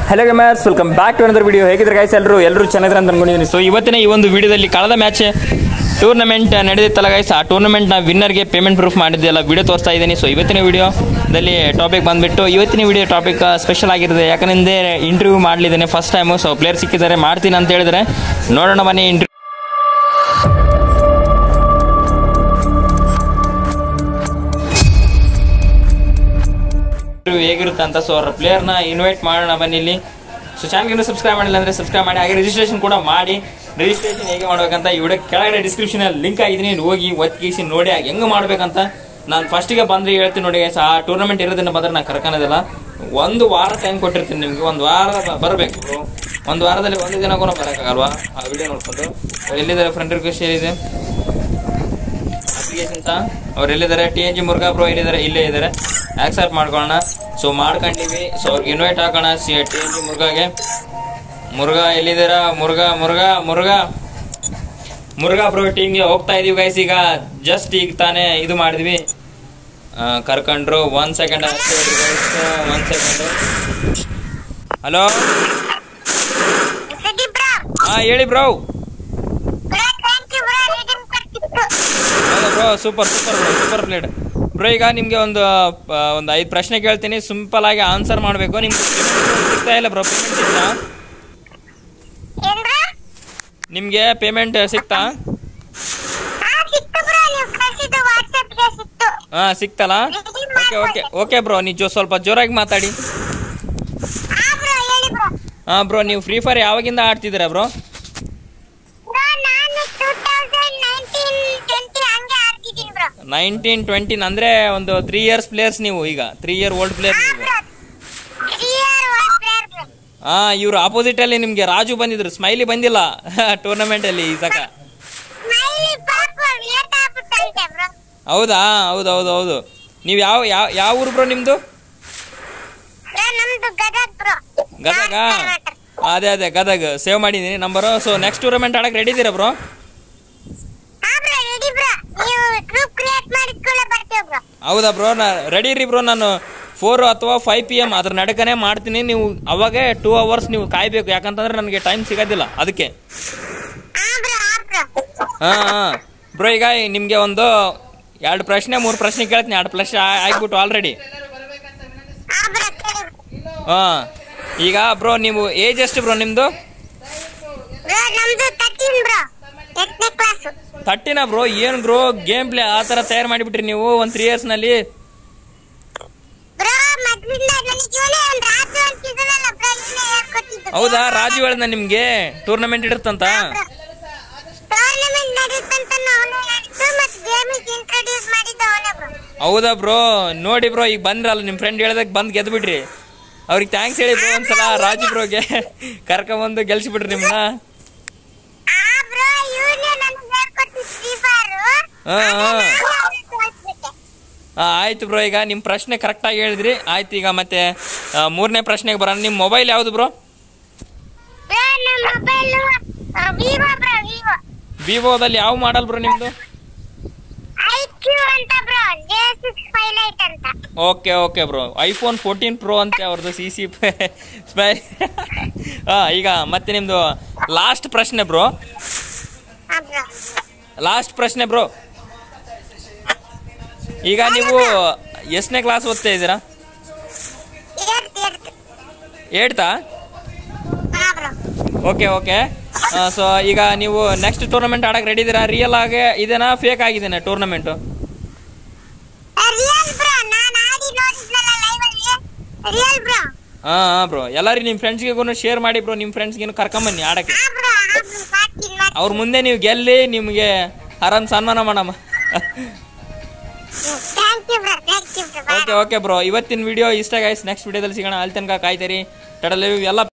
Hello gamers welcome back to another video ಹೇಗಿದ್ರೆ guys ಎಲ್ಲರೂ ಎಲ್ಲರೂ ಚೆನ್ನಾಗಿದ್ರೆ ಅಂತ ಅನ್ಕೊಂಡಿದ್ದೀನಿ ಸೊ ಇವತ್ತಿನ ಈ ಒಂದು ವಿಡಿಯೋದಲ್ಲಿ ಕಳೆದ ಮ್ಯಾಚ್ ಟೂರ್ನಮೆಂಟ್ ನಡೆದಿತ್ತಲ್ಲ ಗೈಸ್ ಆ ಟೂರ್ನಮೆಂಟ್ನ ವಿನ್ನರ್ಗೆ ಪೇಮೆಂಟ್ ಪ್ರೂಫ್ ಮಾಡಿದ್ದೆಲ್ಲ ವಿಡಿಯೋ ತೋರಿಸ್ತಾ ಇದ್ದೀನಿ ಸೊ ಇವತ್ತಿನ ವಿಡಿಯೋದಲ್ಲಿ ಟಾಪಿಕ್ ಬಂದುಬಿಟ್ಟು ಇವತ್ತಿನ ವಿಡಿಯೋ ಟಾಪಿಕ್ ಸ್ಪೆಷಲ್ ಆಗಿರುತ್ತೆ ಯಾಕಂದ್ರೆ ಇಂಟರ್ವ್ಯೂ ಮಾಡಲಿದ್ದೇನೆ ಫಸ್ಟ್ ಟೈಮು ಸೊ ಪ್ಲೇಯರ್ ಸಿಕ್ಕಿದ್ದಾರೆ ಮಾಡ್ತೀನಿ ಅಂತ ಹೇಳಿದ್ರೆ ನೋಡೋಣ ಬನ್ನಿ ಇಂಟರ್ವ್ಯೂ ಇಂಟರ್ವ್ಯೂ ಹೇಗಿರುತ್ತೆ ಅಂತ ಸೊ ಅವ್ರ ಪ್ಲೇಯರ್ನ ಇನ್ವೈಟ್ ಮಾಡೋಣ ಬನ್ನಿ ಇಲ್ಲಿ ಸೊ ಚಾನಲ್ಗೆ ಸಬ್ಸ್ಕ್ರೈಬ್ ಮಾಡಿಲ್ಲ ಅಂದರೆ ಸಬ್ಸ್ಕ್ರೈಬ್ ಮಾಡಿ ಹಾಗೆ ರಿಜಿಸ್ಟ್ರೇಷನ್ ಕೂಡ ಮಾಡಿ ರಿಜಿಸ್ಟ್ರೇಷನ್ ಹೇಗೆ ಮಾಡ್ಬೇಕಂತ ಈ ವಿಡಿಯೋ ಕೆಳಗಡೆ ಡಿಸ್ಕ್ರಿಪ್ಷನಲ್ಲಿ ಲಿಂಕ್ ಆಗಿದ್ದೀನಿ ನೀವು ಹೋಗಿ ಒತ್ತಿಸಿ ನೋಡಿ ಹೆಂಗೆ ಮಾಡ್ಬೇಕಂತ ನಾನು ಫಸ್ಟಿಗೆ ಬಂದ್ರೆ ಹೇಳ್ತೀನಿ ನೋಡಿ guys, ಆ ಟೂರ್ನಮೆಂಟ್ ಇರೋದನ್ನ ಬಂದ್ರೆ ನಾನು ಕರ್ಕೊಳೋದಿಲ್ಲ ಒಂದು ವಾರ ಟೈಮ್ ಕೊಟ್ಟಿರ್ತೀನಿ ನಿಮಗೆ ಒಂದು ವಾರ ಬರಬೇಕು ಒಂದು ವಾರದಲ್ಲಿ ಒಂದು ದಿನ ಕೂಡ ಬರೋಕ್ಕಾಗಲ್ವಾ ಆ ವಿಡಿಯೋ ನೋಡ್ಕೊಂಡು ಎಲ್ಲಿದ್ದಾರೆ ಫ್ರೆಂಡ್ ರಿಕ್ವೆಸ್ಟ್ ಏನಿದೆ ಅಪ್ಲಿಕೇಶನ್ ಅಂತ ಅವ್ರು ಎಲ್ಲಿದ್ದಾರೆ T N G Muruga bro ಎಲ್ಲಿದ್ದಾರೆ ಇಲ್ಲೇ ಇದ್ದಾರೆ ಆಕ್ಸೆಪ್ಟ್ ಮಾಡ್ಕೊಳ್ಳೋಣ ಸೊ ಮಾಡ್ಕೊಂಡಿವಿ ಸೊ ಅವ್ರಿಗೆ ಇನ್ವೈಟ್ ಹಾಕೋಣ ಸಿ ಟಿ ಎನ್ ಜಿ ಮುರುಘಾಗೆ ಮುರುಘಾ ಎಲ್ಲಿದ್ದೀರಾ ಮುರುಘಾ ಮುರುಘಾ ಮುರುಘಾ ಮುರುಘಾ ಬ್ರೋ ಟೀಮ್ಗೆ ಹೋಗ್ತಾ ಇದೀವಿ ಗೈಸ್ ಈಗ ಜಸ್ಟ್ ಈಗ ತಾನೇ ಇದು ಮಾಡಿದ್ವಿ ಆ, ಕರ್ಕೊಂಡ್ರು ಒನ್ ಸೆಕೆಂಡ್ ಅಷ್ಟೇ one second hello Ready, bro? ಹಾಂ ಹೇಳಿ bro Bro, thank you, bro. Redeem ಕೊಡ್ತಿತ್ತು. ಹೌದಾ bro super super bro super played bro ಈಗ ನಿಮಗೆ ಒಂದು ಆ, ಒಂದು ಐದು ಪ್ರಶ್ನೆ ಕೇಳ್ತೀನಿ ಸಿಂಪಲ್ ಆಗಿ ಆನ್ಸರ್ ಮಾಡಬೇಕು ನಿಮ್ಗೆ ಸಿಗ್ತಾ ಇಲ್ಲ ಬ್ರೋ ಪೇಮೆಂಟ್ ಸಿಗ್ತಾ ಏನ್ bro? ನಿಮಗೆ ಪೇಮೆಂಟ್ ಸಿಗ್ತಾ ಹಾ, ಸಿಕ್ತು bro. ನೀವು ಕಳ್ಸಿದ್ದು WhatsApp ಗೆ ಸಿಕ್ತು. ಹಾಂ ಸಿಕ್ತಲ್ಲ ಓಕೆ ಓಕೆ ಓಕೆ ಬ್ರೋ ನೀವು ಜೋ ಸ್ವಲ್ಪ ಜೋರಾಗಿ ಮಾತಾಡಿ ಹಾ, bro, ಹೇಳಿ bro. ಹಾಂ ಬ್ರೋ ನೀವು ಫ್ರೀ ಫೈರ್ ಯಾವಾಗಿಂದ ಆಡ್ತಿದ್ದೀರಾ ಬ್ರೋ Bro, ನಾನು 2019, 20 ಹಂಗೆ ಆಡ್ತಿದ್ದೀನಿ bro. ನೈನ್ಟೀನ್ ಟ್ವೆಂಟೀನ್ ಅಂದರೆ ಒಂದು ತ್ರೀ ಇಯರ್ಸ್ ಪ್ಲೇಯರ್ಸ್ ನೀವು ಈಗ ತ್ರೀ ಇಯರ್ ಓಲ್ಡ್ ಪ್ಲೇಯರ್ ಹಾ, ನೀವು bro. Three year old player bro. ಹಾಂ ಇವರು ಆಪೋಸಿಟಲ್ಲಿ ನಿಮಗೆ ರಾಜು ಬಂದಿದ್ರು ಸ್ಮೈಲಿ ಬಂದಿಲ್ಲ ಟೂರ್ನಮೆಂಟಲ್ಲಿ ಈ ಸಕ Smiley ಪಾಪ late ಆಗ್ಬಿಟ್ಟಂತೆ bro. ಹೌದಾ ಹೌದು ಹೌದು ಹೌದು ನೀವು ಯಾವ ಯಾವ ಯಾವ ಊರು ಬ್ರೋ ನಿಮ್ಮದು Bro, ನಮ್ದು Gadag bro. Gadag North Carolina. ಅದೇ ಅದೇ ಗದಗ ಸೇವ್ ಮಾಡಿದ್ದೀನಿ ನಂಬರು ಸೊ ನೆಕ್ಸ್ಟ್ ಟೂರ್ನಮೆಂಟ್ ಆಡಕ್ಕೆ ರೆಡಿ ಇದ್ದೀರಾ ಬ್ರೋ ಹಾ, bro, ready bro. ನೀವು group create ಮಾಡಿದ ಕೂಡಲೇ ಬರ್ತೀವಿ bro. ಹೌದಾ ಬ್ರೋ ನಾ ರೆಡಿ ಇರಿ ಬ್ರೋ ನಾನು ಫೋರ್ ಅಥವಾ ಫೈವ್ ಪಿ ಎಮ್ ಅದ್ರ ನಡಕನೇ ಮಾಡ್ತೀನಿ ನೀವು ಅವಾಗೆ ಟೂ ಅವರ್ಸ್ ನೀವು ಕಾಯಬೇಕು ಯಾಕಂತಂದ್ರೆ ನನಗೆ ಟೈಮ್ ಸಿಗೋದಿಲ್ಲ ಅದಕ್ಕೆ ಹಾ, bro, ಹಾ, bro. ಹಾಂ ಹಾಂ ಬ್ರೋ ಈಗ ನಿಮಗೆ ಒಂದು ಎರಡು ಪ್ರಶ್ನೆ ಮೂರು ಪ್ರಶ್ನೆ ಕೇಳ್ತೀನಿ ಎರಡು ಪ್ರಶ್ನೆ ಆ- ಆಗ್ಬಿಟ್ಟು ಆಲ್ರೆಡಿ ಹಾ, bro, ಕೇಳಿ bro. ಹಾಂ ಈಗ ಬ್ರೋ ನೀವು ಏಜ್ ಎಷ್ಟು ಬ್ರೋ ನಿಮ್ಮದು ಬ್ರೋ ನಮ್ದು ತರ್ಟೀನ್ ಬ್ರೋ ಎಷ್ಟನೇ ಕ್ಲಾಸು ತರ್ಟಿನ ಬ್ರೋ ಏನು ಬ್ರೋ ಗೇಮ್ ಪ್ಲೇ ಆ ಥರ ತಯಾರು ಮಾಡಿಬಿಟ್ರಿ ನೀವು ಒಂದು ತ್ರೀ ಇಯರ್ಸ್ನಲ್ಲಿ ಬ್ರೋ ಮೊದ್ಲಿಂದ ನನಗೆ ಇವನೇ ಒಂದು ರಾಜು ಅಂತಿದ್ದಾನಲ್ಲ ಬ್ರೋ ಇವನೇ ಹೇಳ್ಕೊಟ್ಟಿದ್ದು ಹೌದಾ ರಾಜು ಹೇಳ್ದ ನಿಮಗೆ ಟೂರ್ನಮೆಂಟ್ ಇಡುತ್ತಂತ ಟೂರ್ನಮೆಂಟ್ ನಡೀತಂತ ಅವನು ಹೇಳಿದ್ದು ಮತ್ತೆ ಗೇಮಿಗೆ ಇಂಟ್ರೊಡ್ಯೂಸ್ ಮಾಡಿದ್ದ ಅವನೇ ಬ್ರೋ ಹೌದಾ ಬ್ರೋ ನೋಡಿ ಬ್ರೋ ಈಗ ಬಂದ್ರಲ್ಲ ನಿಮ್ಮ ಫ್ರೆಂಡ್ ಹೇಳ್ದಾಗ ಬಂದು ಗೆದ್ಬಿಟ್ರಿ ಅವ್ರಿಗೆ ಥ್ಯಾಂಕ್ಸ್ ಹೇಳಿ ಬ್ರೋ ಒಂದ್ಸಲ ರಾಜು ಬ್ರೋಗೆ ಕರ್ಕೊಂಬಂದು ಗೆಲ್ಸಿಬಿಟ್ರಿ ನಿಮ್ಮನ್ನ ಆ ಬ್ರೋ ಇವನೇ ನನಗೆ ಹೇಳ್ಕೊಟ್ಟಿದ್ದು ಫ್ರೀ ಫೈರ್ ಹಾ, ಹಾ. ಹಾಂ ಆಯ್ತು ಬ್ರೋ ಈಗ ನಿಮ್ಮ ಪ್ರಶ್ನೆ ಕರೆಕ್ಟಾಗಿ ಹೇಳಿದ್ರಿ ಆಯ್ತು ಈಗ ಮತ್ತೆ ಆ, ಮೂರನೇ ಪ್ರಶ್ನೆಗೆ ಬರೋಣ ನಿಮ್ಮ ಮೊಬೈಲ್ ಯಾವುದು ಬ್ರೋ ಬ್ರೋ ನಮ್ಮ ಮೊಬೈಲ್ ವಿವೋ ಬ್ರೋ ವಿವೋ ವಿವೋದಲ್ಲಿ ಯಾವ ಮಾಡಲ್ ಬ್ರೋ ನಿಮ್ಮದು ಐ ಕ್ಯೂ ಅಂತ bro J six five lite ಅಂತ okay okay bro iPhone fourteen pro ಅಂತೆ ಅವ್ರದ್ದು ಸಿ ಸಿ ಸ್ಪೈ ಹಾಂ ಈಗ ಮತ್ತೆ ನಿಮ್ಮದು ಲಾಸ್ಟ್ ಪ್ರಶ್ನೆ ಬ್ರೋ ಹಾ ಬ್ರೋ ಲಾಸ್ಟ್ ಪ್ರಶ್ನೆ ಬ್ರೋ ಈಗ ನೀವು ಎಷ್ಟನೇ ಕ್ಲಾಸ್ ಓದ್ತಾ ಇದ್ದೀರಾ ಏರ್ತ್ ಏರ್ತ್ ಏಡ್ತಾ ಹಾ ಬ್ರೋ ಓಕೆ ಓಕೆ ಸೊ ಈಗ ನೀವು ನೆಕ್ಸ್ಟ್ ಟೂರ್ನಮೆಂಟ್ ಆಡಕ್ಕೆ ರೆಡಿ ಇದ್ದೀರಾ ರಿಯಲ್ ಆಗಿ ಇದೇನಾ ಫೇಕ್ ಆಗಿದ್ದೇನೆ ಟೂರ್ನಮೆಂಟು ರಿಯಲ್ ಬ್ರೋ ನಾನು ಆಡಿ ನೋಡಿದ್ನಲ್ಲ ಲೈವ್ ಅಲ್ಲಿ ರಿಯಲ್ ಬ್ರೋ ಹಾಂ ಹಾಂ ಬ್ರೋ ಎಲ್ಲರೂ ನಿಮ್ಮ ಫ್ರೆಂಡ್ಸ್ಗೂ ಶೇರ್ ಮಾಡಿ ಬ್ರೋ ನಿಮ್ಮ ಫ್ರೆಂಡ್ಸ್ಗೇನು ಕರ್ಕೊಂಬನ್ನಿ ಆಡಕ್ಕೆ ಹಾ ಬ್ರೋ ಹಾ ಬ್ರೋ ಮಾಡ್ತೀನಿ ಮಾಡ್ತೀನಿ ಅವ್ರ ಮುಂದೆ ನೀವು ಗೆಲ್ಲಿ ನಿಮಗೆ ಆರಾಮ್ ಸನ್ಮಾನ ಮಾಡಮ್ಮ thank you bro thank you bro okay okay bro ಇವತ್ತಿನ ವಿಡಿಯೋ ಇಷ್ಟ ಗೈಸ್ ನೆಕ್ಸ್ಟ್ ವಿಡಿಯೋದಲ್ಲಿ ಸಿಗೋಣ ಅಲ್ಲಿ ತನಕ ಕಾಯ್ತೀರಿ ಟಡಲ್ ಎಲ್ಲ